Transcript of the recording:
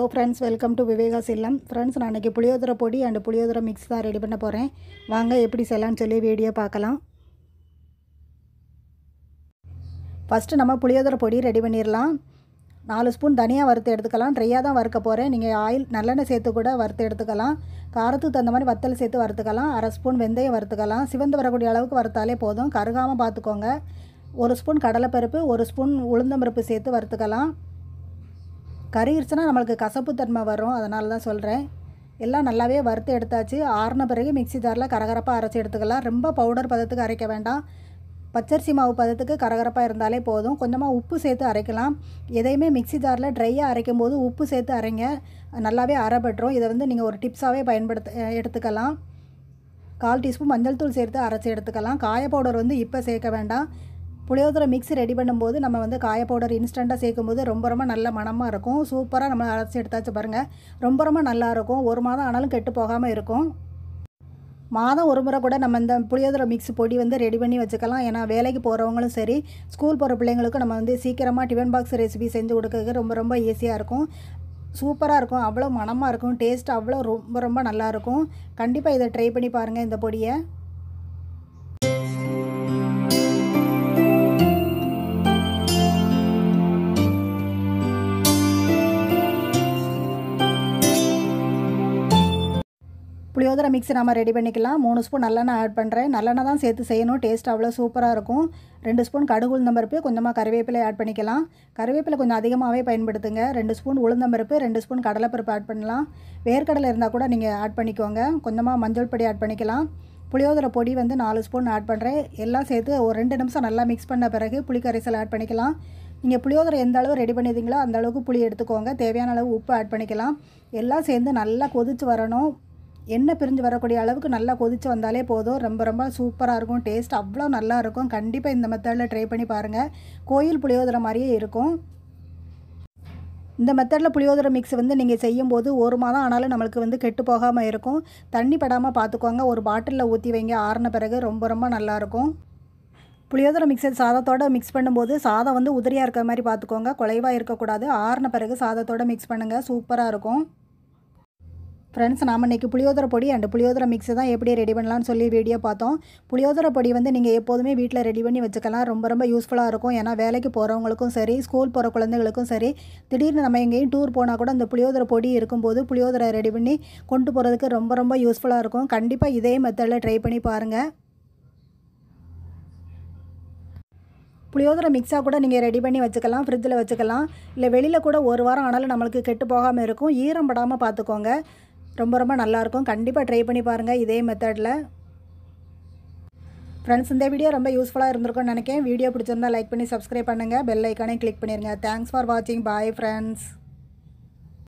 hello friends welcome to Vivekas இல்லம் friends நான் இன்றைக்கி புளியோதரை பொடி அண்ட் புளியோதரை மிக்ஸ் தான் ரெடி பண்ண போகிறேன் வாங்க எப்படி செய்யலாம்னு சொல்லி வீடியோ பார்க்கலாம் ஃபஸ்ட்டு நம்ம புளியோதரை பொடி ரெடி பண்ணிடலாம் நாலு ஸ்பூன் தனியாக வறுத்து எடுத்துக்கலாம் ட்ரையாக தான் வறுக்க போகிறேன் நீங்கள் ஆயில் நல்லெண்ணெய் சேர்த்து கூட வறுத்து எடுத்துக்கலாம் காரத்துக்கு தகுந்த மாதிரி வத்தல் சேர்த்து வறுத்துக்கலாம் அரை ஸ்பூன் வெந்தயம் வறுத்துக்கலாம் சிவந்து வரக்கூடிய அளவுக்கு வறுத்தாலே போதும் கருகாமல் பார்த்துக்கோங்க ஒரு ஸ்பூன் கடலைப்பருப்பு ஒரு ஸ்பூன் உளுந்தம்பருப்பு சேர்த்து வறுத்துக்கலாம் கறியிருச்சுன்னா நம்மளுக்கு கசப்பு தன்மை வரும் அதனால தான் சொல்கிறேன் எல்லாம் நல்லாவே வறுத்து எடுத்தாச்சு ஆறின பிறகு மிக்ஸி ஜாரில் கரகரப்பாக அரைச்சி எடுத்துக்கலாம் ரொம்ப பவுடர் பதத்துக்கு அரைக்க வேண்டாம் பச்சரிசி மாவு பதத்துக்கு கரகரப்பாக இருந்தாலே போதும் கொஞ்சமாக உப்பு சேர்த்து அரைக்கலாம் எதையுமே மிக்ஸி ஜாரில் ட்ரையாக அரைக்கும் போது உப்பு சேர்த்து அரைங்க நல்லாவே அரைப்பட்டுரும் இதை வந்து நீங்கள் ஒரு டிப்ஸாகவே பயன்படுத்த எடுத்துக்கலாம் கால் டீஸ்பூன் மஞ்சள் தூள் சேர்த்து அரைச்சி எடுத்துக்கலாம் காய பவுடர் வந்து இப்போ சேர்க்க வேண்டாம் புளியோதரை மிக்ஸ் ரெடி பண்ணும்போது நம்ம வந்து காய பவுடர் இன்ஸ்டண்ட்டாக சேர்க்கும்போது ரொம்ப ரொம்ப நல்ல மணமாக இருக்கும் சூப்பராக நம்ம அரைச்சி எடுத்தாச்சு பாருங்கள் ரொம்ப ரொம்ப நல்லா இருக்கும் ஒரு மாதம் ஆனாலும் கெட்டு போகாமல் இருக்கும் மாதம் ஒரு முறை கூட நம்ம இந்த புளியோதரை மிக்ஸ் பொடி வந்து ரெடி பண்ணி வச்சுக்கலாம் ஏன்னா வேலைக்கு போகிறவங்களும் சரி ஸ்கூல் போகிற பிள்ளைங்களுக்கும் நம்ம வந்து சீக்கிரமாக டிஃபன் பாக்ஸ் ரெசிபி செஞ்சு கொடுக்கறதுக்கு ரொம்ப ரொம்ப ஈஸியாக இருக்கும் சூப்பராக இருக்கும் அவ்வளோ மணமாக இருக்கும் டேஸ்ட் அவ்வளோ ரொம்ப ரொம்ப நல்லாயிருக்கும் கண்டிப்பாக இதை ட்ரை பண்ணி பாருங்கள் இந்த பொடியை புளியோதரை மிக்ஸ் நம்ம ரெடி பண்ணிக்கலாம் மூணு ஸ்பூன் நல்லெண்ணெய் ஆட் பண்ணுறேன் நல்லெண்ணெய் தான் சேர்த்து செய்யணும் டேஸ்ட் அவ்வளோ சூப்பராக இருக்கும் ரெண்டு ஸ்பூன் கடுகு உளுந்தம்பருப்பு கொஞ்சமாக கருவேப்பிலை ஆட் பண்ணிக்கலாம் கருவேப்பிலை கொஞ்சம் அதிகமாகவே பயன்படுத்துங்க ரெண்டு ஸ்பூன் உளுந்தம்பருப்பு ரெண்டு ஸ்பூன் கடலைப்பருப்பு ஆட் பண்ணலாம் வேர்க்கடலை இருந்தால் கூட நீங்கள் ஆட் பண்ணிக்கோங்க கொஞ்சமாக மஞ்சள் பொடி ஆட் பண்ணிக்கலாம் புளியோதரை பொடி வந்து நாலு ஸ்பூன் ஆட் பண்ணுறேன் எல்லாம் சேர்த்து ஒரு ரெண்டு நிமிஷம் நல்லா மிக்ஸ் பண்ண பிறகு புளி கரைசல் ஆட் பண்ணிக்கலாம் நீங்கள் புளியோதரை எந்த அளவு ரெடி பண்ணியிருந்தீங்களோ அந்த அளவுக்கு புளி எடுத்துக்கோங்க தேவையான அளவு உப்பு ஆட் பண்ணிக்கலாம் எல்லாம் சேர்ந்து நல்லா கொதித்து வரணும் எண்ணெய் பிரிஞ்சு வரக்கூடிய அளவுக்கு நல்லா கொதித்து வந்தாலே போதும் ரொம்ப ரொம்ப சூப்பராக இருக்கும் டேஸ்ட் அவ்வளோ நல்லா இருக்கும் கண்டிப்பாக இந்த மெத்தடில் ட்ரை பண்ணி பாருங்கள் கோயில் புளியோதரை மாதிரியே இருக்கும் இந்த மெத்தடில் புளியோதரை மிக்ஸ் வந்து நீங்கள் செய்யும்போது ஒரு மாதம் ஆனாலும் நம்மளுக்கு வந்து கெட்டு போகாமல் இருக்கும் தண்ணி படாமல் பார்த்துக்கோங்க ஒரு பாட்டிலில் ஊற்றி வைங்க ஆறின பிறகு ரொம்ப ரொம்ப நல்லாயிருக்கும் புளியோதரை மிக்சர் சாதத்தோடு மிக்ஸ் பண்ணும்போது சாதம் வந்து உதிரியாக இருக்கிற மாதிரி பார்த்துக்கோங்க குலைவாக இருக்கக்கூடாது ஆறின பிறகு சாதத்தோடு மிக்ஸ் பண்ணுங்கள் சூப்பராக இருக்கும் ஃப்ரெண்ட்ஸ் நாம் இன்றைக்கி புளியோதரை பொடி அண்ட் புளியோதரை மிக்ஸ் தான் எப்படி ரெடி பண்ணலாம்னு சொல்லி வீடியோ பார்த்தோம் புளியோதரை பொடி வந்து நீங்கள் எப்போதுமே வீட்டில் ரெடி பண்ணி வச்சுக்கலாம் ரொம்ப ரொம்ப யூஸ்ஃபுல்லாக இருக்கும் ஏன்னா வேலைக்கு போகிறவங்களுக்கும் சரி ஸ்கூல் போகிற குழந்தைகளுக்கும் சரி திடீர்னு நம்ம எங்கேயும் டூர் போனால் கூட அந்த புளியோதரை பொடி இருக்கும்போது புளியோதரை ரெடி பண்ணி கொண்டு போகிறதுக்கு ரொம்ப ரொம்ப யூஸ்ஃபுல்லாக இருக்கும் கண்டிப்பாக இதே மெத்தடில் ட்ரை பண்ணி பாருங்கள் புளியோதரை மிக்ஸாக கூட நீங்கள் ரெடி பண்ணி வச்சுக்கலாம் ஃப்ரிட்ஜில் வச்சுக்கலாம் இல்லை வெளியில் கூட ஒரு வாரம் ஆனாலும் நம்மளுக்கு கெட்டு போகாமல் இருக்கும் ஈரம் படாமல் பார்த்துக்கோங்க ரொம்ப ரொம்ப நல்லாயிருக்கும் கண்டிப்பாக ட்ரை பண்ணி பாருங்கள் இதே மெத்தடில் ஃப்ரெண்ட்ஸ் இந்த வீடியோ ரொம்ப யூஸ்ஃபுல்லாக இருந்திருக்கும்னு நினைக்கிறேன் வீடியோ பிடிச்சிருந்தா லைக் பண்ணி சப்ஸ்கிரைப் பண்ணுங்கள் பெல் ஐக்கானே கிளிக் பண்ணிடுங்க தேங்க்ஸ் ஃபார் வாட்சிங் பாய் ஃப்ரெண்ட்ஸ்